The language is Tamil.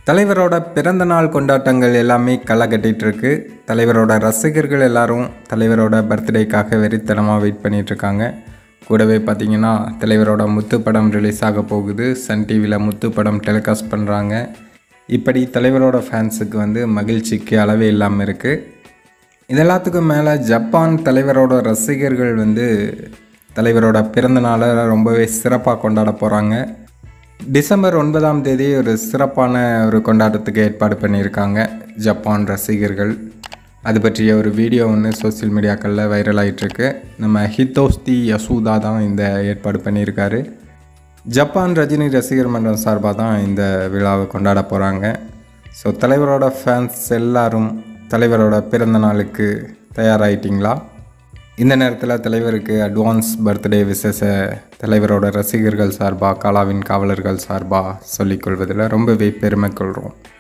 தலைவரோட பிறந்த நாள் கொண்டாட்டங்கள் எல்லாமே களை கட்டிட்டு இருக்கு தலைவரோட ரசிகர்கள் எல்லாரும் தலைவரோட பர்த்டேக்காக வெறித்தனமாக வெயிட் பண்ணிட்டு இருக்காங்க கூடவே பார்த்தீங்கன்னா தலைவரோட முத்து படம் ரிலீஸ் ஆக போகுது சன் டிவியில் முத்து படம் டெலிகாஸ்ட் பண்ணுறாங்க இப்படி தலைவரோட ஃபேன்ஸுக்கு வந்து மகிழ்ச்சிக்கு அளவே இல்லாமல் இருக்குது இது எல்லாத்துக்கும் மேலே ஜப்பான் தலைவரோட ரசிகர்கள் வந்து தலைவரோட பிறந்த நாளை ரொம்பவே சிறப்பாக கொண்டாட போகிறாங்க டிசம்பர் ஒன்பதாம் தேதி ஒரு சிறப்பான ஒரு கொண்டாட்டத்துக்கு ஏற்பாடு பண்ணியிருக்காங்க ஜப்பான் ரசிகர்கள் அது பற்றிய ஒரு வீடியோ ஒன்று சோஷியல் மீடியாக்களில் வைரல் ஆகிட்டுருக்கு நம்ம ஹித்தோஸ்தி யசூதா தான் இந்த ஏற்பாடு பண்ணியிருக்காரு ஜப்பான் ரஜினி ரசிகர் மன்றம் சார்பாக தான் இந்த விழாவை கொண்டாட போகிறாங்க ஸோ தலைவரோட ஃபேன்ஸ் எல்லாரும் தலைவரோட பிறந்த நாளுக்கு தயாராகிட்டிங்களா இந்த நேரத்தில் தலைவருக்கு அட்வான்ஸ் பர்த்டே விசேஷ தலைவரோட ரசிகர்கள் சார்பாக காலாவின் காவலர்கள் சார்பாக சொல்லிக்கொள்வதில் ரொம்பவே பெருமை கொள்கிறோம்